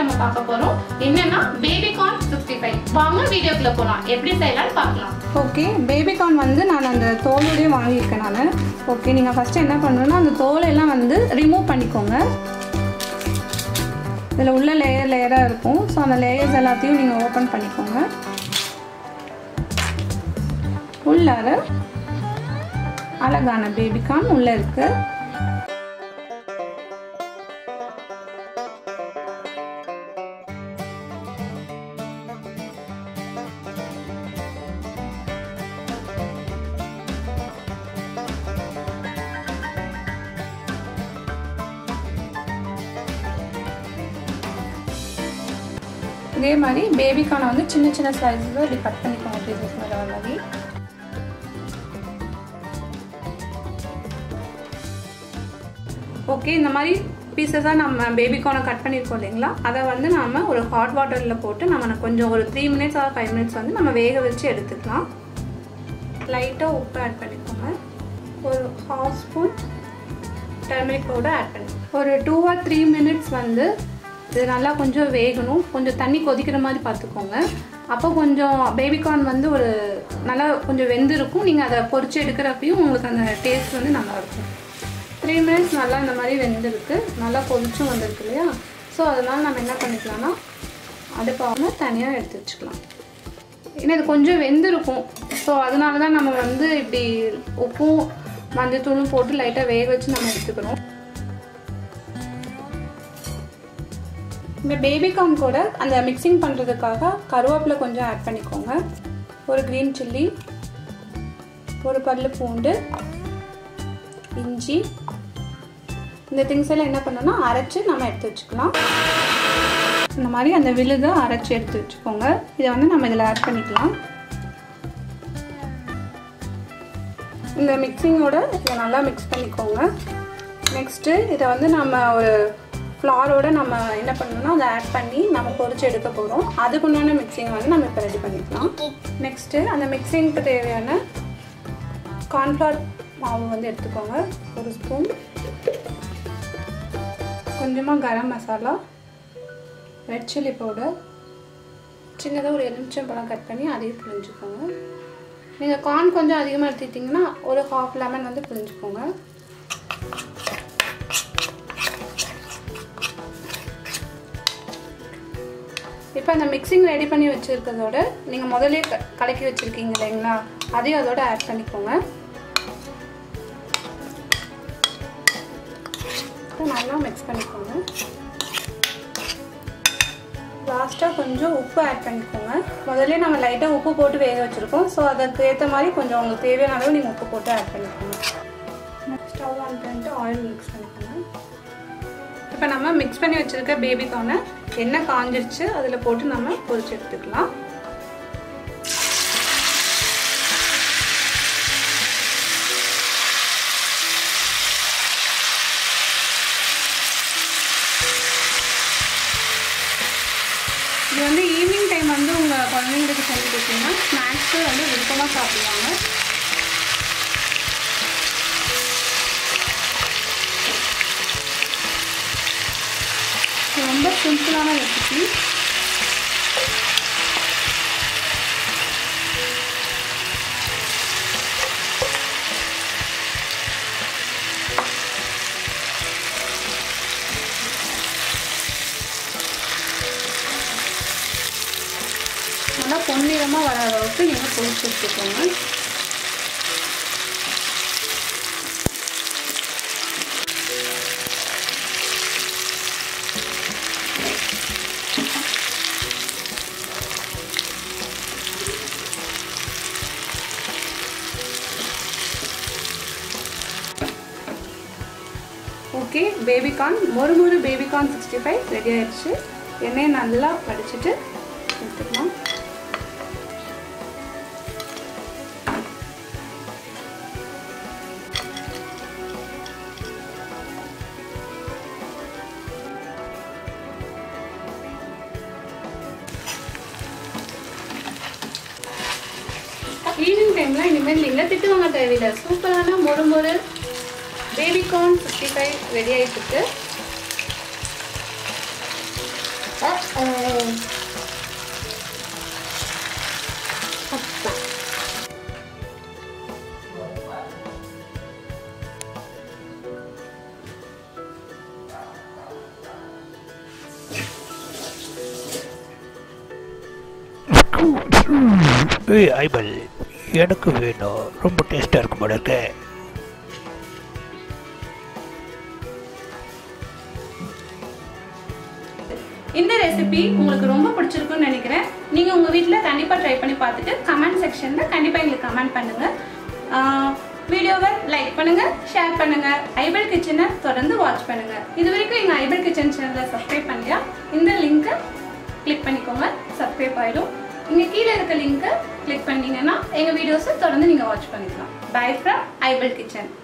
நம்ம பார்க்க போறோம் என்னன்னா பேபி கார்ன் சிக்ஸ்டி ஃபைவ் வாங்க வீடியோக்குள்ள போலாம் எப்படி செய்யலாம்னு பார்க்கலாம் ஓகே பேபிகார்ன் வந்து நான் அந்த தோலோடய வாங்கியிருக்கேன் நான் ஓகே நீங்கள் ஃபஸ்ட்டு என்ன பண்ணணும்னா அந்த தோலெல்லாம் வந்து ரிமூவ் பண்ணிக்கோங்க இதில் உள்ள லேயர் லேயராக இருக்கும் ஸோ அந்த லேயர்ஸ் எல்லாத்தையும் நீங்கள் ஓப்பன் பண்ணிக்கோங்க உள்ளார அழகான பேபிகார்ன் உள்ளே இருக்குது இதே மாதிரி பேபிக்கான வந்து சின்ன சின்ன ஸ்லைஸஸ் இப்படி கட் பண்ணிக்கோங்க பீசஸ் மாதிரி வர மாதிரி ஓகே இந்த மாதிரி பீசஸாக நம்ம பேபிக்கானை கட் பண்ணியிருக்கோம் இல்லைங்களா அதை வந்து நம்ம ஒரு ஹாட் வாட்டரில் போட்டு நம்ம கொஞ்சம் ஒரு three minutes or five minutes வந்து நம்ம வேக வச்சு எடுத்துக்கலாம் லைட்டாக உப்பு ஆட் பண்ணிக்கோங்க ஒரு half spoon turmeric powder add பண்ணி ஒரு டூ ஆர் த்ரீ மினிட்ஸ் வந்து இது நல்லா கொஞ்சம் வேகணும் கொஞ்சம் தண்ணி கொதிக்கிற மாதிரி பார்த்துக்கோங்க அப்போ கொஞ்சம் பேபிகார்ன் வந்து ஒரு நல்லா கொஞ்சம் வெந்திருக்கும் நீங்கள் அதை பொறிச்சு எடுக்கிறப்பையும் உங்களுக்கு அந்த டேஸ்ட் வந்து நல்லாயிருக்கும் த்ரீ மினிட்ஸ் நல்லா இந்த மாதிரி வெந்திருக்கு நல்லா கொதிச்சும் வந்திருக்கு இல்லையா ஸோ அதனால் நம்ம என்ன பண்ணிக்கலாம்னா அடுப்பாக தனியாக எடுத்து வச்சுக்கலாம் ஏன்னா இது கொஞ்சம் வெந்திருக்கும் ஸோ அதனால தான் நம்ம வந்து இப்படி உப்பும் மஞ்சத்தூளும் போட்டு லைட்டாக வேக வச்சு நம்ம எடுத்துக்கிறோம் இந்த பேபிகார்ன் கூட அந்த மிக்சிங் பண்ணுறதுக்காக கருவேப்பிலை கொஞ்சம் ஆட் பண்ணிக்கோங்க ஒரு க்ரீன் சில்லி ஒரு பல்லு பூண்டு இஞ்சி இந்த திங்ஸ் எல்லாம் என்ன பண்ணணும்னா அரைச்சி நம்ம எடுத்து வச்சுக்கலாம் இந்த மாதிரி அந்த விழுதை அரைச்சி எடுத்து வச்சுக்கோங்க இதை வந்து நம்ம இதில் ஆட் பண்ணிக்கலாம் இந்த மிக்சிங்கோட இதை நல்லா மிக்ஸ் பண்ணிக்கோங்க நெக்ஸ்ட்டு இதை வந்து நம்ம ஒரு ஃப்ளாரோட நம்ம என்ன பண்ணணும்னா அதை ஆட் பண்ணி நம்ம பொறிச்சு எடுக்க போகிறோம் அதுக்குண்டான மிக்சிங் வந்து நம்ம இப்போ ரெடி பண்ணிக்கலாம் நெக்ஸ்ட்டு அந்த மிக்சிங்க்கு தேவையான கார்ன்ஃப்ளவர் மாவு வந்து எடுத்துக்கோங்க ஒரு ஸ்பூன் கொஞ்சமாக garam masala red chilli powder சின்னதாக ஒரு எலுமிச்சம் பழம் கட் பண்ணி அதையும் புழிஞ்சுக்கோங்க நீங்கள் கார்ன் கொஞ்சம் அதிகமாக எடுத்துக்கிட்டிங்கன்னா ஒரு ஹாஃப் லெமன் வந்து புழிஞ்சுக்கோங்க இப்போ அந்த மிக்சிங் ரெடி பண்ணி வச்சுருக்கிறதோட நீங்கள் முதலே க கலக்கி வச்சுருக்கீங்க இல்லைங்களா அதையும் அதோட ஆட் பண்ணிக்கோங்க நல்லா மிக்ஸ் பண்ணிக்கோங்க லாஸ்ட்டாக கொஞ்சம் உப்பு ஆட் பண்ணிக்கோங்க முதல்ல நம்ம லைட்டாக உப்பு போட்டு வேக வச்சுருக்கோம் ஸோ அதுக்கு ஏற்ற மாதிரி கொஞ்சம் உங்களுக்கு தேவையான அளவு நீங்கள் உப்பு போட்டு ஆட் பண்ணிக்கோங்க ஸ்டவ் ஆன் பண்ணிட்டு ஆயில் மிக்ஸ் பண்ணிக்கோங்க இப்போ நம்ம மிக்ஸ் பண்ணி வச்சுருக்க பேபிக்கான எண்ணெய் காஞ்சிருச்சு அதில் போட்டு நம்ம பொரிச்சு எடுத்துக்கலாம் இது வந்து ஈவினிங் டைம் வந்து உங்கள் குழந்தைங்களுக்கு செஞ்சு கொடுத்தீங்கன்னா ஸ்நாக்ஸு வந்து விருப்பமாக சாப்பிடுவாங்க ரொம்ப சிம்பிளான ரெசிபி நல்லா பொன்னிறமாக வர அளவுக்கு நீங்கள் பொரிச்சு எடுத்துக்கோங்க ஓகே பேபிகார்ன் மொறு மொறு பேபிகார்ன் சிக்ஸ்டி ஃபைவ் ரெடி ஆயிடுச்சு எண்ணெயை நல்லா வடிச்சிட்டு எடுத்துக்கலாம் ஈவினிங் டைமில் இனிமேல் நீங்கள் திட்டு வாங்க தேவையில்லை சூப்பரான மொறு மொறு பேபிகார்ன் சிக்ஸ்டி ஃபைவ் ரெடி ஆகிட்டு ஏய் ஐபல் எனக்கு வேணும் ரொம்ப டேஸ்டாக இருக்கும் போல இருக்கு இந்த ரெசிபி உங்களுக்கு ரொம்ப பிடிச்சிருக்கும்னு நினைக்கிறேன் நீங்க உங்க வீட்ல கண்டிப்பா ட்ரை பண்ணி பார்த்துட்டு கமெண்ட் செக்ஷன்ல கண்டிப்பா எங்களுக்கு கமெண்ட் பண்ணுங்க வீடியோவை லைக் பண்ணுங்க ஷேர் பண்ணுங்க ஐபிள் கிச்சனை தொடர்ந்து வாட்ச் பண்ணுங்க இது வரைக்கும் எங்க ஐபிள் கிச்சன் சேனலை சப்ஸ்கிரைப் பண்ணலையா இந்த லிங்கை கிளிக் பண்ணிக்கோங்க சப்ஸ்கிரைப் ஆயிடும் இங்க கீழே இருக்க லிங்கை கிளிக் பண்ணீங்கன்னா எங்க வீடியோஸை தொடர்ந்து நீங்க வாட்ச் பண்ணிக்கலாம் பை ஃப்ரம் ஐபிள் கிச்சன்